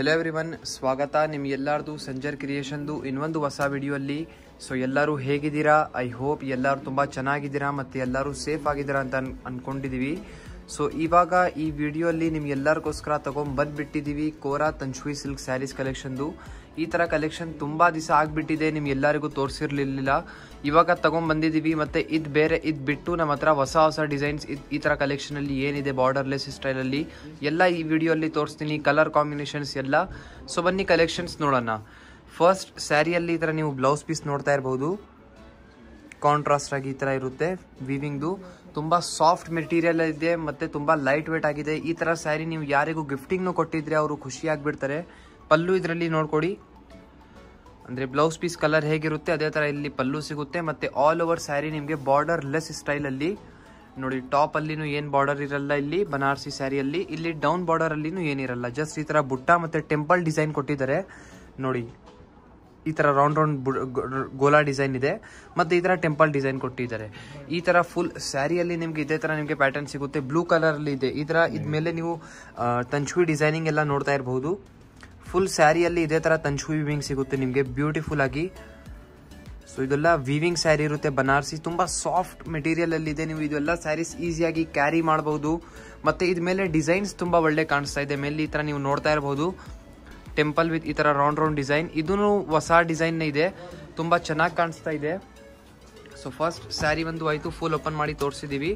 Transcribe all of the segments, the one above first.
hello every one ಸ್ವಾಗತ ನಿಮ್ ಎಲ್ಲಾರ್ದು ಸಂಜರ್ ಕ್ರಿಯೇಷನ್ದು ಇನ್ನೊಂದು ಹೊಸ ವಿಡಿಯೋ ಅಲ್ಲಿ ಸೊ ಎಲ್ಲರೂ ಹೇಗಿದ್ದೀರಾ ಐ ಹೋಪ್ ಎಲ್ಲರೂ ತುಂಬಾ ಚೆನ್ನಾಗಿದ್ದೀರಾ ಮತ್ತೆ ಎಲ್ಲರೂ ಸೇಫ್ ಆಗಿದ್ದೀರಾ ಅಂತ ಅನ್- ಅನ್ಕೊಂಡಿದೀವಿ ಸೊ ಇವಾಗ ಈ ವಿಡಿಯೋ ಅಲ್ಲಿ ನಿಮ್ ಎಲ್ಲರಿಗೋಸ್ಕರ ತಗೊಂಡ್ ಬಂದ್ಬಿಟ್ಟಿದೀವಿ ಕೋರಾ ತಂಚುಯಿ ಸಿಲ್ಕ್ ಸ್ಯಾರೀಸ್ ಕಲೆಕ್ಷನ್ದು ಈ ತರ ಕಲೆಕ್ಷನ್ ತುಂಬಾ ದಿವಸ ಆಗ್ಬಿಟ್ಟಿದೆ ನಿಮ್ ಎಲ್ಲರಿಗೂ ತೋರಿಸಿರ್ಲಿಲ್ಲ ಇವಾಗ ತಗೊಂಡ್ ಬಂದಿದೀವಿ ಮತ್ತೆ ಇದ್ ಬೇರೆ ಇದ್ ಬಿಟ್ಟು ನಮ್ಮ ಹತ್ರ ಹೊಸ ಹೊಸ ಡಿಸೈನ್ಸ್ ಈ ತರ ಕಲೆಕ್ಷನ್ ಅಲ್ಲಿ ಏನಿದೆ ಬಾರ್ಡರ್ಲೆಸ್ ಸ್ಟೈಲ್ ಅಲ್ಲಿ ಎಲ್ಲ ಈ ವಿಡಿಯೋ ಅಲ್ಲಿ ತೋರಿಸ್ತೀನಿ ಕಲರ್ ಕಾಂಬಿನೇಷನ್ಸ್ ಎಲ್ಲ ಸೊ ಬನ್ನಿ ಕಲೆಕ್ಷನ್ಸ್ ನೋಡೋಣ ಫಸ್ಟ್ ಸ್ಯಾರಿಯಲ್ಲಿ ಈ ತರ ನೀವು ಬ್ಲೌಸ್ ಪೀಸ್ ನೋಡ್ತಾ ಇರಬಹುದು ಕಾಂಟ್ರಾಸ್ಟ್ ಆಗಿ ಈ ತರ ಇರುತ್ತೆ ವಿವಿಂಗ್ದು ತುಂಬಾ ಸಾಫ್ಟ್ ಮೆಟೀರಿಯಲ್ ಇದೆ ಮತ್ತೆ ತುಂಬಾ ಲೈಟ್ ವೇಟ್ ಆಗಿದೆ ಈ ತರ ಸ್ಯಾರಿ ನೀವು ಯಾರಿಗೂ ಗಿಫ್ಟಿಂಗ್ ಕೊಟ್ಟಿದ್ರೆ ಅವರು ಖುಷಿ ಆಗ್ಬಿಡ್ತಾರೆ ಪಲ್ಲು ಇದರಲ್ಲಿ ನೋಡ್ಕೊಡಿ ಅಂದ್ರೆ ಬ್ಲೌಸ್ ಪೀಸ್ ಕಲರ್ ಹೇಗಿರುತ್ತೆ ಅದೇ ತರ ಇಲ್ಲಿ ಪಲ್ಲು ಸಿಗುತ್ತೆ ಮತ್ತೆ ಆಲ್ ಓವರ್ ಸ್ಯಾರಿ ನಿಮಗೆ ಬಾರ್ಡರ್ ಲೆಸ್ ಸ್ಟೈಲ್ ಅಲ್ಲಿ ನೋಡಿ ಟಾಪ್ ಅಲ್ಲಿನೂ ಏನ್ ಬಾರ್ಡರ್ ಇರಲ್ಲ ಇಲ್ಲಿ ಬನಾರಸಿ ಸ್ಯಾರಿಯಲ್ಲಿ ಇಲ್ಲಿ ಡೌನ್ ಬಾರ್ಡರ್ ಅಲ್ಲಿನೂ ಏನಿರಲ್ಲ ಜಸ್ಟ್ ಈ ತರ ಬುಟ್ಟ ಮತ್ತೆ ಟೆಂಪಲ್ ಡಿಸೈನ್ ಕೊಟ್ಟಿದ್ದಾರೆ ನೋಡಿ ಈ ತರ ರೌಂಡ್ ರೌಂಡ್ ಗೋಲಾ ಡಿಸೈನ್ ಇದೆ ಮತ್ತೆ ಈ ತರ ಟೆಂಪಲ್ ಡಿಸೈನ್ ಕೊಟ್ಟಿದ್ದಾರೆ ಈ ತರ ಫುಲ್ ಸ್ಯಾರಿಯಲ್ಲಿ ನಿಮ್ಗೆ ಇದೇ ತರ ನಿಮ್ಗೆ ಪ್ಯಾಟರ್ನ್ ಸಿಗುತ್ತೆ ಬ್ಲೂ ಕಲರ್ ಅಲ್ಲಿ ಇದೆ ಈ ತರ ಇದ್ಮೇಲೆ ನೀವು ಆ, ತಂಚುಯಿ ಡಿಸೈನಿಂಗ್ ಎಲ್ಲ ನೋಡ್ತಾ ಇರಬಹುದು ಫುಲ್ ಸ್ಯಾರಿಯಲ್ಲಿ ಇದೇ ತರ ತಂಚುಯಿ ವಿವಿಂಗ್ ಸಿಗುತ್ತೆ ನಿಮ್ಗೆ ಬ್ಯೂಟಿಫುಲ್ ಆಗಿ ಸೊ ಇದೆಲ್ಲ ವಿವಿಂಗ್ ಸ್ಯಾರಿ ಇರುತ್ತೆ ಬನಾರಸಿ ತುಂಬಾ ಸಾಫ್ಟ್ ಮೆಟೀರಿಯಲ್ ಅಲ್ಲಿ ಇದೆ ನೀವು ಇದೆಲ್ಲ ಸ್ಯಾರೀಸ್ ಈಸಿಯಾಗಿ ಕ್ಯಾರಿ ಮಾಡಬಹುದು ಮತ್ತೆ ಇದ್ ಮೇಲೆ ಡಿಸೈನ್ಸ್ ತುಂಬಾ ಒಳ್ಳೆ ಕಾಣಿಸ್ತಾ ಇದೆ ಮೇಲೆ ಈ ತರ ನೀವು ನೋಡ್ತಾ ಇರಬಹುದು ಟೆಂಪಲ್ ವಿತ್ ಈ ತರ ರೌಂಡ್ ರೌಂಡ್ ಡಿಸೈನ್ ಇದೂ ಹೊಸ ಡಿಸೈನ್ ಇದೆ ತುಂಬಾ ಚೆನ್ನಾಗಿ ಕಾಣಿಸ್ತಾ ಇದೆ ಸೊ ಫಸ್ಟ್ ಸ್ಯಾರಿ ಒಂದು ಆಯ್ತು ಫುಲ್ ಓಪನ್ ಮಾಡಿ ತೋರಿಸಿದೀವಿ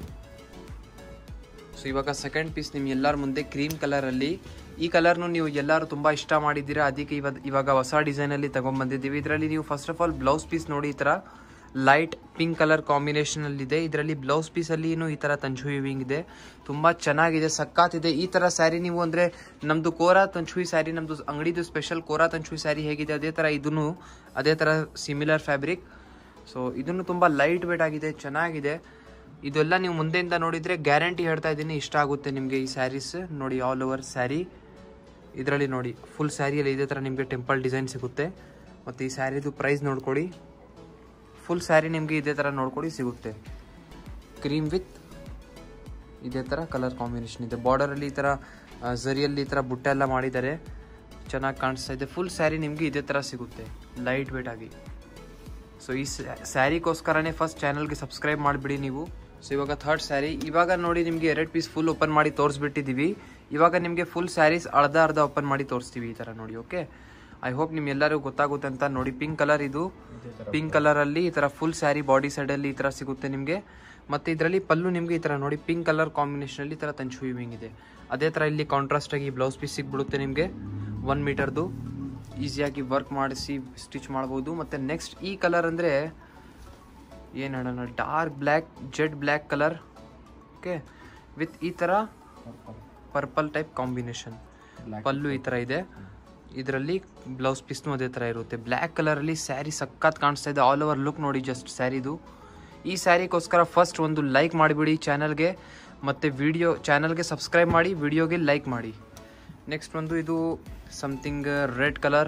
ಸೊ ಇವಾಗ ಸೆಕೆಂಡ್ ಪೀಸ್ ನಿಮ್ ಎಲ್ಲರ ಮುಂದೆ ಕ್ರೀಮ್ ಕಲರ್ ಅಲ್ಲಿ ಈ ಕಲರ್ನು ನೀವು ಎಲ್ಲರೂ ತುಂಬಾ ಇಷ್ಟ ಮಾಡಿದ್ದೀರಾ ಅದಕ್ಕೆ ಇವಾಗ ಇವಾಗ ಹೊಸ ಡಿಸೈನ್ ಅಲ್ಲಿ ತಗೊಂಡ್ ಬಂದಿದ್ದೀವಿ ಇದರಲ್ಲಿ ನೀವು first of all blouse piece ನೋಡಿ ಈ ತರ ಲೈಟ್ ಪಿಂಕ್ ಕಲರ್ ಕಾಂಬಿನೇಷನ್ ಅಲ್ಲಿ ಇದೆ ಇದರಲ್ಲಿ ಬ್ಲೌಸ್ ಪೀಸ್ ಅಲ್ಲಿ ಈ ತರ ತಂಚುಯಿ ವಿಂಗ್ ಇದೆ ತುಂಬಾ ಚೆನ್ನಾಗಿದೆ ಸಕ್ಕಾತ್ ಇದೆ ಈ ತರ ಸ್ಯಾರಿ ನೀವು ಅಂದ್ರೆ ನಮ್ದು ಕೋರಾ ತಂಚುಯಿ ಸ್ಯಾರಿ ನಮ್ದು ಅಂಗಡಿದು ಸ್ಪೆಷಲ್ ಕೋರಾ ತಂಚುಯಿ ಸ್ಯಾರಿ ಹೇಗಿದೆ ಅದೇ ತರ ಇದನ್ನು ಅದೇ ತರ ಸಿಮಿಲರ್ ಫ್ಯಾಬ್ರಿಕ್ ಸೊ ಇದನ್ನು ತುಂಬಾ ಲೈಟ್ ವೇಟ್ ಆಗಿದೆ ಚೆನ್ನಾಗಿದೆ ಇದೆಲ್ಲ ನೀವು ಮುಂದೆಯಿಂದ ನೋಡಿದ್ರೆ ಗ್ಯಾರಂಟಿ ಹೇಳ್ತಾ ಇದ್ದೀನಿ ಇಷ್ಟ ಆಗುತ್ತೆ ನಿಮಗೆ ಈ ಸ್ಯಾರೀಸ್ ನೋಡಿ ಆಲ್ ಓವರ್ ಸ್ಯಾರಿ ಇದರಲ್ಲಿ ನೋಡಿ ಫುಲ್ ಸ್ಯಾರಿಯಲ್ಲಿ ಇದೇ ಥರ ನಿಮಗೆ ಟೆಂಪಲ್ ಡಿಸೈನ್ ಸಿಗುತ್ತೆ ಮತ್ತು ಈ ಸ್ಯಾರಿದು ಪ್ರೈಸ್ ನೋಡ್ಕೊಳ್ಳಿ ಫುಲ್ ಸ್ಯಾರಿ ನಿಮಗೆ ಇದೇ ಥರ ನೋಡ್ಕೊಳ್ಳಿ ಸಿಗುತ್ತೆ ಕ್ರೀಮ್ ವಿತ್ ಇದೇ ಥರ ಕಲರ್ ಕಾಂಬಿನೇಷನ್ ಇದೆ ಬಾರ್ಡರಲ್ಲಿ ಈ ಥರ ಆ, ಝರಿಯಲ್ಲಿ ಈ ಥರ ಬುಟ್ಟ ಎಲ್ಲ ಮಾಡಿದ್ದಾರೆ ಚೆನ್ನಾಗಿ ಕಾಣಿಸ್ತಾ ಇದೆ ಫುಲ್ ಸ್ಯಾರಿ ನಿಮಗೆ ಇದೇ ಥರ ಸಿಗುತ್ತೆ ಲೈಟ್ ವೇಟ್ ಆಗಿ ಸೊ ಈ ಸ್ಯಾರಿಗೋಸ್ಕರನೇ ಫಸ್ಟ್ ಚಾನಲ್ಗೆ ಸಬ್ಸ್ಕ್ರೈಬ್ ಮಾಡಿಬಿಡಿ ನೀವು ಸೊ ಇವಾಗ ಥರ್ಡ್ ಸ್ಯಾರಿ ಇವಾಗ ನೋಡಿ ನಿಮಗೆ ಎರಡು ಪೀಸ್ ಫುಲ್ ಓಪನ್ ಮಾಡಿ ತೋರಿಸ್ಬಿಟ್ಟಿದ್ದೀವಿ ಇವಾಗ ನಿಮಗೆ ಫುಲ್ ಸ್ಯಾರೀಸ್ ಅರ್ಧ ಅರ್ಧ ಓಪನ್ ಮಾಡಿ ತೋರಿಸ್ತೀವಿ ಈ ಥರ ನೋಡಿ ಓಕೆ ಐ ಹೋಪ್ ನಿಮ್ ಎಲ್ಲರಿಗೂ ಗೊತ್ತಾಗುತ್ತೆ ಅಂತ ನೋಡಿ ಪಿಂಕ್ ಕಲರ್ ಇದು ಪಿಂಕ್ ಕಲರ್ ಅಲ್ಲಿ ಈ ತರ ಫುಲ್ ಸ್ಯಾರಿ ಬಾಡಿ ಸೈಡ್ ಅಲ್ಲಿ ಈ ತರ ಸಿಗುತ್ತೆ ನಿಮಗೆ ಮತ್ತೆ ಇದರಲ್ಲಿ ಪಲ್ಲು ನಿಮಗೆ ಈ ತರ ನೋಡಿ ಪಿಂಕ್ ಕಲರ್ ಕಾಂಬಿನೇಷನ್ ಅಲ್ಲಿ ಈ ತರ ತಂಚು ವಿವಿಂಗ್ ಇದೆ ಅದೇ ತರ ಇಲ್ಲಿ ಕಾಂಟ್ರಾಸ್ಟ್ ಆಗಿ ಬ್ಲೌಸ್ ಪೀಸ್ ಸಿಗ್ಬಿಡುತ್ತೆ ನಿಮಗೆ ಒನ್ ಮೀಟರ್ದು ಈಸಿಯಾಗಿ ವರ್ಕ್ ಮಾಡಿಸಿ ಸ್ಟಿಚ್ ಮಾಡ್ಬೋದು ಮತ್ತೆ ನೆಕ್ಸ್ಟ್ ಈ ಕಲರ್ ಅಂದ್ರೆ ಏನು ಹೇಳೋಣ dark black jet black colour okay with ಈ ಥರ ಪರ್ಪಲ್ ಟೈಪ್ ಕಾಂಬಿನೇಷನ್ ಪಲ್ಲು ಈ ಥರ ಇದೆ ಇದರಲ್ಲಿ ಬ್ಲೌಸ್ ಪೀಸ್ನು ಅದೇ ಥರ ಇರುತ್ತೆ ಬ್ಲ್ಯಾಕ್ ಕಲರಲ್ಲಿ ಸ್ಯಾರಿ ಸಖತ್ ಕಾಣಿಸ್ತಾ ಇದೆ ಆಲ್ ಓವರ್ ಲುಕ್ ನೋಡಿ ಜಸ್ಟ್ ಸ್ಯಾರಿದು ಈ ಸ್ಯಾರಿಗೋಸ್ಕರ ಫಸ್ಟ್ ಒಂದು ಲೈಕ್ ಮಾಡಿಬಿಡಿ ಚಾನಲ್ಗೆ ಮತ್ತು ವಿಡಿಯೋ ಚಾನಲ್ಗೆ ಸಬ್ಸ್ಕ್ರೈಬ್ ಮಾಡಿ ವಿಡಿಯೋಗೆ ಲೈಕ್ ಮಾಡಿ ನೆಕ್ಸ್ಟ್ ಒಂದು ಇದು ಸಮಥಿಂಗ್ ರೆಡ್ ಕಲರ್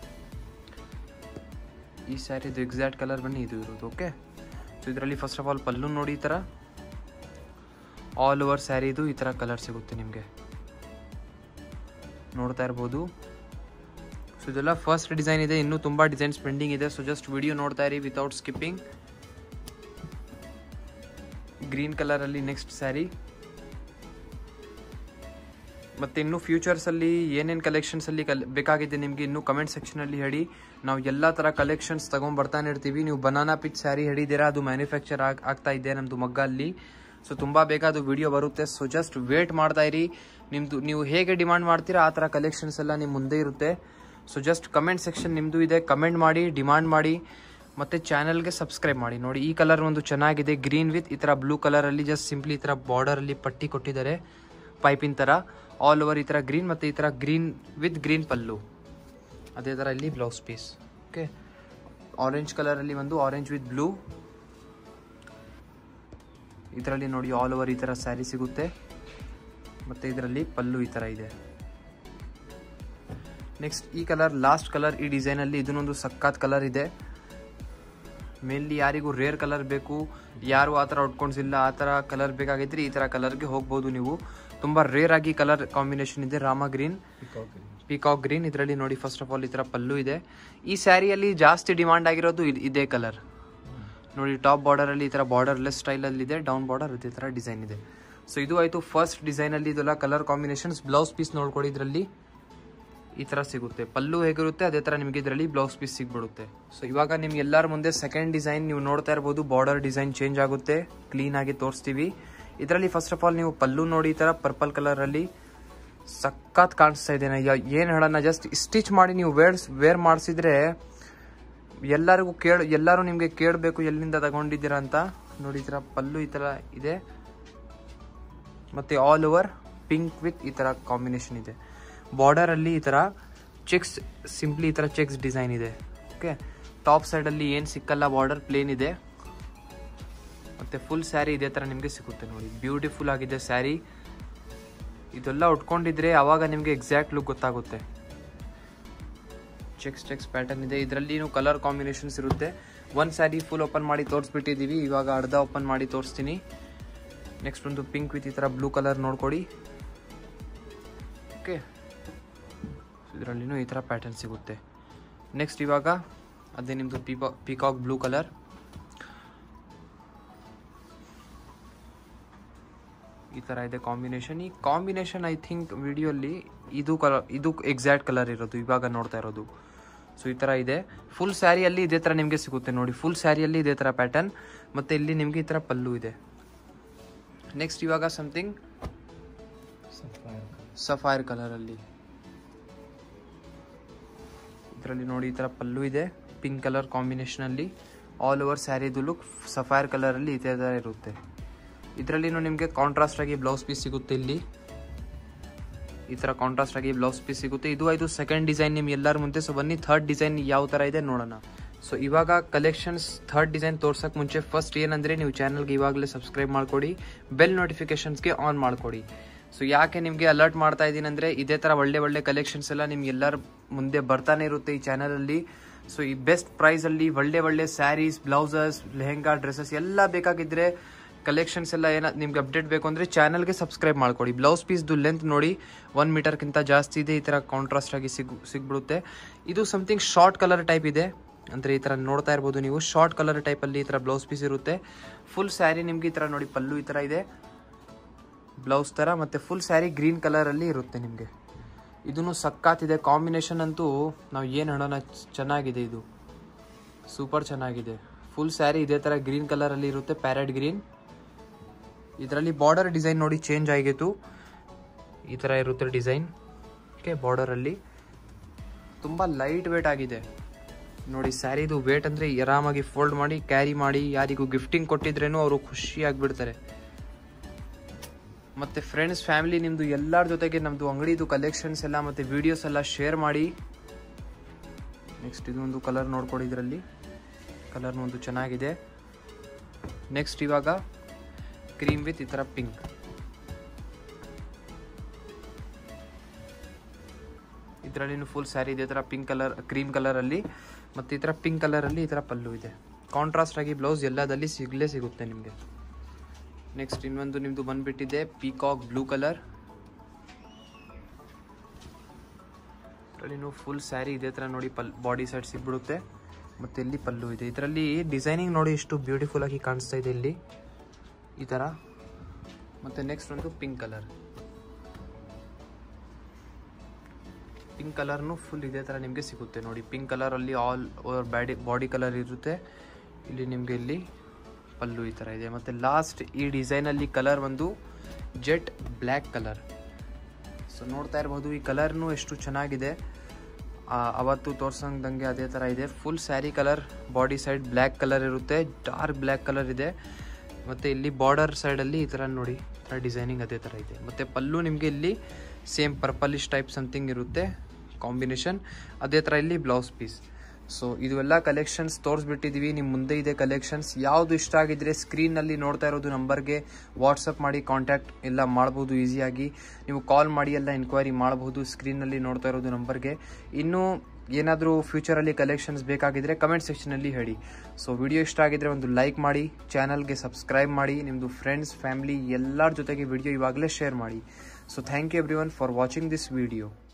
ಈ ಸ್ಯಾರಿದು ಎಕ್ಸಾಕ್ಟ್ ಕಲರ್ ಬನ್ನಿ ಇದು ಇರೋದು ಓಕೆ ಸೊ ಇದರಲ್ಲಿ ಫಸ್ಟ್ ಆಫ್ ಆಲ್ ಪಲ್ಲು ನೋಡಿ ಈ ಥರ ಆಲ್ ಓವರ್ ಸ್ಯಾರಿದು ಈ ಥರ ಕಲರ್ ಸಿಗುತ್ತೆ ನಿಮಗೆ ನೋಡ್ತಾ ಇರ್ಬೋದು ಸೊ ಇದೆಲ್ಲ ಫಸ್ಟ್ ಡಿಸೈನ್ ಇದೆ ಇನ್ನೂ ತುಂಬ ಡಿಸೈನ್ಸ್ ಪೆಂಡಿಂಗ್ ಇದೆ ಸೊ ಜಸ್ಟ್ ವಿಡಿಯೋ ನೋಡ್ತಾ ಇರಿ ವಿತೌಟ್ ಸ್ಕಿಪ್ಪಿಂಗ್ ಗ್ರೀನ್ ಕಲರಲ್ಲಿ ನೆಕ್ಸ್ಟ್ ಸ್ಯಾರಿ ಮತ್ತೆ ಇನ್ನು ಫ್ಯೂಚರ್ಸ್ ಅಲ್ಲಿ ಏನೇನು ಕಲೆಕ್ಷನ್ಸ್ ಅಲ್ಲಿ ಕಲ್ ಬೇಕಾಗಿದೆ ನಿಮಗೆ ಇನ್ನು ಕಮೆಂಟ್ ಸೆಕ್ಷನ್ ಅಲ್ಲಿ ಹೇಳಿ ನಾವು ಎಲ್ಲಾ ತರ ಕಲೆಕ್ಷನ್ಸ್ ತಗೊಂಡ್ ಬರ್ತಾನೆ ಇರ್ತೀವಿ ನೀವು ಬನಾನಾ ಪಿಚ್ ಸ್ಯಾರಿ ಹೇಳಿದ್ದೀರಾ ಅದು ಮ್ಯಾನುಫ್ಯಾಕ್ಚರ್ ಆಗ್ತಾ ಇದೆ ನಮ್ದು ಮಗ್ಗ ಅಲ್ಲಿ ಸೊ ತುಂಬಾ ಬೇಗ ಅದು ವಿಡಿಯೋ ಬರುತ್ತೆ ಸೊ ಜಸ್ಟ್ ವೇಟ್ ಮಾಡ್ತಾ ಇರಿ ನಿಮ್ದು ನೀವು ಹೇಗೆ ಡಿಮಾಂಡ್ ಮಾಡ್ತೀರಾ ಆ ತರ ಕಲೆಕ್ಷನ್ಸ್ ಎಲ್ಲ ನಿಮ್ಮ ಮುಂದೆ ಇರುತ್ತೆ ಸೊ ಜಸ್ಟ್ ಕಮೆಂಟ್ ಸೆಕ್ಷನ್ ನಿಮ್ದು ಇದೆ ಕಮೆಂಟ್ ಮಾಡಿ ಡಿಮಾಂಡ್ ಮಾಡಿ ಮತ್ತೆ ಚಾನಲ್ಗೆ ಸಬ್ಸ್ಕ್ರೈಬ್ ಮಾಡಿ ನೋಡಿ ಈ ಕಲರ್ ಒಂದು ಚೆನ್ನಾಗಿದೆ ಗ್ರೀನ್ ವಿತ್ ಈ ತರ ಬ್ಲೂ ಕಲರ್ ಅಲ್ಲಿ ಜಸ್ಟ್ ಸಿಂಪ್ಲಿ ಈ ತರ ಬಾರ್ಡರ್ ಅಲ್ಲಿ ಪಟ್ಟಿ ಕೊಟ್ಟಿದ್ದಾರೆ ಪೈಪಿನ ತರ ಆಲ್ ಓವರ್ ಈ ತರ ಗ್ರೀನ್ ಮತ್ತೆ ಈ ತರ ಗ್ರೀನ್ ವಿತ್ ಗ್ರೀನ್ ಪಲ್ಲು ಅದೇ ತರ ಇಲ್ಲಿ blouse piece okay orange colour ಅಲ್ಲಿ ಒಂದು ಆರೆಂಜ್ ವಿತ್ ಬ್ಲೂ ಇದರಲ್ಲಿ ನೋಡಿ ಆಲ್ ಓವರ್ ಈ ತರ ಸ್ಯಾರಿ ಸಿಗುತ್ತೆ ಮತ್ತೆ ಇದರಲ್ಲಿ ಪಲ್ಲು ಈ ತರ ಇದೆ ನೆಕ್ಸ್ಟ್ ಈ ಕಲರ್ ಲಾಸ್ಟ್ ಕಲರ್ ಈ ಡಿಸೈನ್ ಅಲ್ಲಿ ಇದನ್ನೊಂದು ಸಖತ್ ಕಲರ್ ಇದೆ ಮೇನ್ಲಿ ಯಾರಿಗೂ ರೇರ್ ಕಲರ್ ಬೇಕು ಯಾರು ಆ ಥರ ಉಟ್ಕೊಂಡಿಲ್ಲ ಆ ಥರ ಕಲರ್ ಬೇಕಾಗಿದ್ರೆ ಈ ಥರ ಕಲರ್ಗೆ ಹೋಗ್ಬೋದು ನೀವು ತುಂಬ ರೇರ್ ಆಗಿ ಕಲರ್ ಕಾಂಬಿನೇಷನ್ ಇದೆ ರಾಮ ಗ್ರೀನ್ ಪಿಕಾಕ್ ಗ್ರೀನ್ ಇದರಲ್ಲಿ ನೋಡಿ ಫಸ್ಟ್ ಆಫ್ ಆಲ್ ಈ ಥರ ಪಲ್ಲು ಇದೆ ಈ ಸ್ಯಾರಿಯಲ್ಲಿ ಜಾಸ್ತಿ ಡಿಮಾಂಡ್ ಆಗಿರೋದು ಇದ್- ಇದೇ ಕಲರ್ ನೋಡಿ ಟಾಪ್ ಬಾರ್ಡರಲ್ಲಿ ಈ ಥರ ಬಾರ್ಡರ್ಲೆಸ್ ಸ್ಟೈಲಲ್ಲಿ ಇದೆ ಡೌನ್ ಬಾರ್ಡರ್ ಇದೇ ಥರ ಡಿಸೈನ್ ಇದೆ ಸೊ ಇದು ಆಯಿತು ಫಸ್ಟ್ ಡಿಸೈನಲ್ಲಿ ಇದೆಲ್ಲ ಕಲರ್ ಕಾಂಬಿನೇಷನ್ಸ್ ಬ್ಲೌಸ್ ಪೀಸ್ ನೋಡ್ಕೊಡಿ ಇದರಲ್ಲಿ ಈ ಥರ ಸಿಗುತ್ತೆ ಪಲ್ಲು ಹೇಗಿರುತ್ತೆ ಅದೇ ಥರ ನಿಮಗೆ ಇದರಲ್ಲಿ ಬ್ಲೌಸ್ ಪೀಸ್ ಸಿಗ್ಬಿಡುತ್ತೆ ಸೊ ಇವಾಗ ನಿಮ್ಗೆ ಎಲ್ಲರ ಮುಂದೆ ಸೆಕೆಂಡ್ ಡಿಸೈನ್ ನೀವು ನೋಡ್ತಾ ಇರ್ಬೋದು ಬಾರ್ಡರ್ ಡಿಸೈನ್ ಚೇಂಜ್ ಆಗುತ್ತೆ ಕ್ಲೀನ್ ಆಗಿ ತೋರಿಸ್ತೀವಿ ಇದರಲ್ಲಿ ಫಸ್ಟ್ ಆಫ್ ಆಲ್ ನೀವು ಪಲ್ಲು ನೋಡಿ ಈ ಥರ ಪರ್ಪಲ್ ಕಲರಲ್ಲಿ ಸಖತ್ ಕಾಣಿಸ್ತಾ ಇದೆ ಏನು ಹೇಳೋಣ ಜಸ್ಟ್ ಸ್ಟಿಚ್ ಮಾಡಿ ನೀವು ವೇರ್ಸ್ ವೇರ್ ಮಾಡಿಸಿದ್ರೆ ಎಲ್ಲರಿಗೂ ಕೇಳ ಎಲ್ಲರೂ ನಿಮಗೆ ಕೇಳಬೇಕು ಎಲ್ಲಿಂದ ತಗೊಂಡಿದ್ದೀರಾ ಅಂತ ನೋಡಿ ಈ ಥರ ಪಲ್ಲು ಈ ಥರ ಇದೆ ಮತ್ತು ಆಲ್ ಓವರ್ ಪಿಂಕ್ ವಿತ್ ಈ ಥರ ಕಾಂಬಿನೇಷನ್ ಇದೆ ಬಾರ್ಡರಲ್ಲಿ ಈ ಥರ ಚೆಕ್ಸ್ ಸಿಂಪ್ಲಿ ಈ ಥರ ಚೆಕ್ಸ್ ಡಿಸೈನ್ ಇದೆ ಓಕೆ ಟಾಪ್ ಸೈಡಲ್ಲಿ ಏನು ಸಿಕ್ಕಲ್ಲ ಬಾರ್ಡರ್ ಪ್ಲೇನ್ ಇದೆ ಮತ್ತು ಫುಲ್ ಸ್ಯಾರಿ ಇದೇ ಥರ ನಿಮಗೆ ಸಿಗುತ್ತೆ ನೋಡಿ ಬ್ಯೂಟಿಫುಲ್ ಆಗಿದೆ ಸ್ಯಾರಿ ಇದೆಲ್ಲ ಉಟ್ಕೊಂಡಿದ್ರೆ ಆವಾಗ ನಿಮಗೆ ಎಕ್ಸಾಕ್ಟ್ ಲುಕ್ ಗೊತ್ತಾಗುತ್ತೆ ಚೆಕ್ಸ್ ಚೆಕ್ಸ್ ಪ್ಯಾಟರ್ನ್ ಇದೆ ಇದರಲ್ಲಿ ಕಲರ್ ಕಾಂಬಿನೇಷನ್ಸ್ ಇರುತ್ತೆ ಒಂದು ಸ್ಯಾರಿ ಫುಲ್ ಓಪನ್ ಮಾಡಿ ತೋರಿಸ್ಬಿಟ್ಟಿದ್ದೀವಿ ಇವಾಗ ಅರ್ಧ ಓಪನ್ ಮಾಡಿ ತೋರಿಸ್ತೀನಿ ನೆಕ್ಸ್ಟ್ ಒಂದು ಪಿಂಕ್ ವಿತ್ ಈ ಥರ ಬ್ಲೂ ಕಲರ್ ನೋಡ್ಕೊಡಿ ಓಕೆ ಇದರಲ್ಲಿನೂ ಈ ಥರ ಪ್ಯಾಟರ್ನ್ ಸಿಗುತ್ತೆ ನೆಕ್ಸ್ಟ್ ಇವಾಗ ಅದೇ ನಿಮ್ಮದು ಪೀಪಾ ಪಿಕಾಕ್ ಬ್ಲೂ ಕಲರ್ ಈ ಥರ ಇದೆ ಕಾಂಬಿನೇಷನ್ ಈ ಕಾಂಬಿನೇಷನ್ ಐ ಥಿಂಕ್ ವಿಡಿಯೋಲಿ ಇದು ಕಲರ್ ಇದು ಎಕ್ಸಾಕ್ಟ್ ಕಲರ್ ಇರೋದು ಇವಾಗ ನೋಡ್ತಾ ಇರೋದು ಸೊ ಈ ಥರ ಇದೆ ಫುಲ್ ಸ್ಯಾರಿಯಲ್ಲಿ ಇದೇ ಥರ ನಿಮಗೆ ಸಿಗುತ್ತೆ ನೋಡಿ ಫುಲ್ ಸ್ಯಾರಿಯಲ್ಲಿ ಇದೇ ಥರ ಪ್ಯಾಟರ್ನ್ ಮತ್ತು ಇಲ್ಲಿ ನಿಮಗೆ ಈ ಥರ ಪಲ್ಲು ಇದೆ ನೆಕ್ಸ್ಟ್ ಇವಾಗ ಸಮಥಿಂಗ್ ಸಫೈರ್ ಕಲರಲ್ಲಿ ಇದರಲ್ಲಿ ನೋಡಿ ಈ ಥರ ಪಲ್ಲು ಇದೆ ಪಿಂಕ್ ಕಲರ್ ಕಾಂಬಿನೇಷನಲ್ಲಿ ಆಲ್ ಓವರ್ ಸ್ಯಾರಿದು ಲುಕ್ ಸಫೈರ್ ಕಲರಲ್ಲಿ ಇದೇ ಥರ ಇರುತ್ತೆ ಇದರಲ್ಲಿನೂ ನಿಮಗೆ ಕಾಂಟ್ರಾಸ್ಟ್ ಆಗಿ ಬ್ಲೌಸ್ ಪೀಸ್ ಸಿಗುತ್ತೆ ಇಲ್ಲಿ ಈ ಥರ ಕಾಂಟ್ರಾಸ್ಟ್ ಆಗಿ ಬ್ಲೌಸ್ ಪೀಸ್ ಸಿಗುತ್ತೆ ಇದು ಆಯಿತು ಸೆಕೆಂಡ್ ಡಿಸೈನ್ ನಿಮ್ಗೆ ಎಲ್ಲರ ಮುಂದೆ ಸೊ ಬನ್ನಿ ಥರ್ಡ್ ಡಿಸೈನ್ ಯಾವ ಥರ ಇದೆ ನೋಡೋಣ ಸೊ ಇವಾಗ ಕಲೆಕ್ಷನ್ಸ್ ಥರ್ಡ್ ಡಿಸೈನ್ ತೋರ್ಸಕ್ಕೆ ಮುಂಚೆ ಫಸ್ಟ್ ಏನಂದರೆ ನೀವು ಚಾನಲ್ಗೆ ಇವಾಗಲೇ ಸಬ್ಸ್ಕ್ರೈಬ್ ಮಾಡ್ಕೊಡಿ ಬೆಲ್ ನೋಟಿಫಿಕೇಶನ್ಸ್ಗೆ ಆನ್ ಮಾಡ್ಕೊಡಿ ಸೊ ಯಾಕೆ ನಿಮಗೆ ಅಲರ್ಟ್ ಮಾಡ್ತಾ ಇದ್ದೀನಿ ಅಂದರೆ ಇದೇ ಥರ ಒಳ್ಳೆ ಒಳ್ಳೆ ಕಲೆಕ್ಷನ್ಸ್ ಎಲ್ಲ ನಿಮ್ಗೆ ಎಲ್ಲರ ಮುಂದೆ ಬರ್ತಾನೆ ಇರುತ್ತೆ ಈ ಚಾನಲಲ್ಲಿ ಸೊ ಈ ಬೆಸ್ಟ್ ಪ್ರೈಸಲ್ಲಿ ಒಳ್ಳೆ ಒಳ್ಳೆ ಸ್ಯಾರೀಸ್ ಬ್ಲೌಸಸ್ ಲೆಹೆಂಗಾ ಡ್ರೆಸ್ಸಸ್ ಎಲ್ಲ ಬೇಕಾಗಿದ್ದರೆ ಕಲೆಕ್ಷನ್ಸ್ ಎಲ್ಲ ಏನ ನಿಮ್ಗೆ ಅಪ್ಡೇಟ್ ಬೇಕು ಅಂದರೆ ಚಾನಲ್ಗೆ ಸಬ್ಸ್ಕ್ರೈಬ್ ಮಾಡ್ಕೊಡಿ ಬ್ಲೌಸ್ ಪೀಸ್ದು ಲೆಂತ್ ನೋಡಿ ಒನ್ ಮೀಟರ್ಗಿಂತ ಜಾಸ್ತಿ ಇದೆ ಈ ಥರ ಕಾಂಟ್ರಾಸ್ಟ್ ಆಗಿ ಸಿಗ್ ಸಿಗ್ಬಿಡುತ್ತೆ ಇದು ಸಮಥಿಂಗ್ ಶಾರ್ಟ್ ಕಲರ್ ಟೈಪ್ ಇದೆ ಅಂದರೆ ಈ ಥರ ನೋಡ್ತಾ ಇರ್ಬೋದು ನೀವು ಶಾರ್ಟ್ ಕಲರ್ ಟೈಪಲ್ಲಿ ಈ ಥರ ಬ್ಲೌಸ್ ಪೀಸ್ ಇರುತ್ತೆ ಫುಲ್ ಸ್ಯಾರಿ ನಿಮ್ಗೆ ಈ ಥರ ನೋಡಿ ಪಲ್ಲು ಈ ಥರ ಇದೆ ಬ್ಲೌಸ್ ಥರ ಮತ್ತು ಫುಲ್ ಸ್ಯಾರಿ ಗ್ರೀನ್ ಕಲರಲ್ಲಿ ಇರುತ್ತೆ ನಿಮಗೆ ಇದೂ ಸಕ್ಕತ್ತಿದೆ ಕಾಂಬಿನೇಷನ್ ಅಂತೂ ನಾವು ಏನು ಹೇಳೋಣ ಚೆನ್ನಾಗಿದೆ ಇದು ಸೂಪರ್ ಚೆನ್ನಾಗಿದೆ ಫುಲ್ ಸ್ಯಾರಿ ಇದೇ ಥರ ಗ್ರೀನ್ ಕಲರಲ್ಲಿ ಇರುತ್ತೆ ಪ್ಯಾರೆಟ್ ಗ್ರೀನ್ ಇದರಲ್ಲಿ ಬಾರ್ಡರ್ ಡಿಸೈನ್ ನೋಡಿ ಚೇಂಜ್ ಆಗಿತ್ತು ಈ ಥರ ಇರುತ್ತೆ ಡಿಸೈನ್ ಓಕೆ ಬಾರ್ಡರಲ್ಲಿ ತುಂಬ ಲೈಟ್ ವೇಟ್ ಆಗಿದೆ ನೋಡಿ ಸ್ಯಾರಿದು ವೇಟ್ ಅಂದರೆ ಆರಾಮಾಗಿ ಫೋಲ್ಡ್ ಮಾಡಿ ಕ್ಯಾರಿ ಮಾಡಿ ಯಾರಿಗೂ ಗಿಫ್ಟಿಂಗ್ ಕೊಟ್ಟಿದ್ರೇನು ಅವರು ಖುಷಿ ಆಗಿಬಿಡ್ತಾರೆ ಮತ್ತು ಫ್ರೆಂಡ್ಸ್ ಫ್ಯಾಮಿಲಿ ನಿಮ್ಮದು ಎಲ್ಲರ ಜೊತೆಗೆ ನಮ್ಮದು ಅಂಗಡಿದು ಕಲೆಕ್ಷನ್ಸ್ ಎಲ್ಲ ಮತ್ತು ವೀಡಿಯೋಸ್ ಎಲ್ಲ ಶೇರ್ ಮಾಡಿ ನೆಕ್ಸ್ಟ್ ಇದೊಂದು ಕಲರ್ ನೋಡ್ಕೊಡಿ ಇದರಲ್ಲಿ ಕಲರ್ನು ಒಂದು ಚೆನ್ನಾಗಿದೆ ನೆಕ್ಸ್ಟ್ ಇವಾಗ ಕ್ರೀಮ್ ವಿತ್ ಈ ಥರ ಪಿಂಕ್ ಇದರಲ್ಲಿ ಫುಲ್ ಸ್ಯಾರಿ ಇದೆ ಈ ಥರ ಪಿಂಕ್ ಕಲರ್ ಕ್ರೀಮ್ ಕಲರಲ್ಲಿ ಮತ್ತು ಈ ಥರ ಪಿಂಕ್ ಕಲರಲ್ಲಿ ಈ ಥರ ಪಲ್ಲು ಇದೆ ಕಾಂಟ್ರಾಸ್ಟ್ ಆಗಿ ಬ್ಲೌಸ್ ಎಲ್ಲದಲ್ಲಿ ಸಿಗಲೇ ಸಿಗುತ್ತೆ ನಿಮಗೆ ನೆಕ್ಸ್ಟ್ ಇನ್ನೊಂದು ನಿಮ್ಮದು ಬಂದ್ಬಿಟ್ಟಿದೆ ಪೀಕಾಕ್ ಬ್ಲೂ ಕಲರ್ ಇದರಲ್ಲಿ ಫುಲ್ ಸ್ಯಾರಿ ಇದೇ ಥರ ನೋಡಿ ಪಲ್ ಬಾಡಿ ಸೈಡ್ ಸಿಗ್ಬಿಡುತ್ತೆ ಮತ್ತು ಇಲ್ಲಿ ಪಲ್ಲು ಇದೆ ಇದರಲ್ಲಿ ಡಿಸೈನಿಂಗ್ ನೋಡಿ ಎಷ್ಟು ಬ್ಯೂಟಿಫುಲ್ ಆಗಿ ಕಾಣಿಸ್ತಾ ಇದೆ ಇಲ್ಲಿ ಈ ಥರ ಮತ್ತು ನೆಕ್ಸ್ಟ್ ಒಂದು ಪಿಂಕ್ ಕಲರ್ ಪಿಂಕ್ ಕಲರ್ನು ಫುಲ್ ಇದೇ ಥರ ನಿಮಗೆ ಸಿಗುತ್ತೆ ನೋಡಿ ಪಿಂಕ್ ಕಲರಲ್ಲಿ all over body body colour ಇರುತ್ತೆ ಇಲ್ಲಿ ನಿಮಗೆ ಇಲ್ಲಿ ಪಲ್ಲು ಈ ಥರ ಇದೆ ಮತ್ತು ಲಾಸ್ಟ್ ಈ ಡಿಸೈನಲ್ಲಿ ಕಲರ್ ಒಂದು ಜೆಟ್ ಬ್ಲ್ಯಾಕ್ ಕಲರ್ ಸೊ ನೋಡ್ತಾ ಇರ್ಬೋದು ಈ ಕಲರ್ನು ಎಷ್ಟು ಚೆನ್ನಾಗಿದೆ ಆ, ಅವತ್ತು ತೋರ್ಸಂದಂಗೆ ಅದೇ ಥರ ಇದೆ full sari colour body side black colour ಇರುತ್ತೆ ಡಾರ್ಕ್ ಬ್ಲ್ಯಾಕ್ ಕಲರ್ ಇದೆ ಮತ್ತು ಇಲ್ಲಿ ಬಾರ್ಡರ್ ಸೈಡಲ್ಲಿ ಈ ಥರ ನೋಡಿ ಈ ಥರ ಡಿಸೈನಿಂಗ್ ಅದೇ ಥರ ಇದೆ ಮತ್ತು ಪಲ್ಲು ನಿಮಗೆ ಇಲ್ಲಿ ಸೇಮ್ ಪರ್ಪಲಿಶ್ ಟೈಪ್ ಸಮಥಿಂಗ್ ಇರುತ್ತೆ ಕಾಂಬಿನೇಷನ್ ಅದೇ ಥರ ಇಲ್ಲಿ ಬ್ಲೌಸ್ ಪೀಸ್ ಸೊ ಇದು ಎಲ್ಲ ಕಲೆಕ್ಷನ್ಸ್ ತೋರಿಸ್ಬಿಟ್ಟಿದ್ದೀವಿ ನಿಮ್ಮ ಮುಂದೆ ಇದೆ ಕಲೆಕ್ಷನ್ಸ್ ಯಾವುದು ಇಷ್ಟ ಆಗಿದ್ರೆ ಸ್ಕ್ರೀನಲ್ಲಿ ನೋಡ್ತಾ ಇರೋದು ನಂಬರ್ಗೆ ವಾಟ್ಸಪ್ ಮಾಡಿ ಕಾಂಟ್ಯಾಕ್ಟ್ ಎಲ್ಲ ಮಾಡ್ಬೋದು ಈಸಿಯಾಗಿ ನೀವು ಕಾಲ್ ಮಾಡಿ ಎಲ್ಲ ಎನ್ಕ್ವೈರಿ ಮಾಡ್ಬೋದು ಸ್ಕ್ರೀನಲ್ಲಿ ನೋಡ್ತಾ ಇರೋದು ನಂಬರ್ಗೆ ಇನ್ನೂ ಏನಾದರೂ ಫ್ಯೂಚರಲ್ಲಿ ಕಲೆಕ್ಷನ್ಸ್ ಬೇಕಾಗಿದ್ರೆ ಕಮೆಂಟ್ ಸೆಕ್ಷನಲ್ಲಿ ಹೇಳಿ ಸೊ ವಿಡಿಯೋ ಇಷ್ಟ ಆಗಿದ್ರೆ ಒಂದು ಲೈಕ್ ಮಾಡಿ ಚಾನಲ್ಗೆ ಸಬ್ಸ್ಕ್ರೈಬ್ ಮಾಡಿ ನಿಮ್ಮದು ಫ್ರೆಂಡ್ಸ್ ಫ್ಯಾಮಿಲಿ ಎಲ್ಲರ ಜೊತೆಗೆ ವಿಡಿಯೋ ಇವಾಗಲೇ ಶೇರ್ ಮಾಡಿ so thank you everyone for watching this video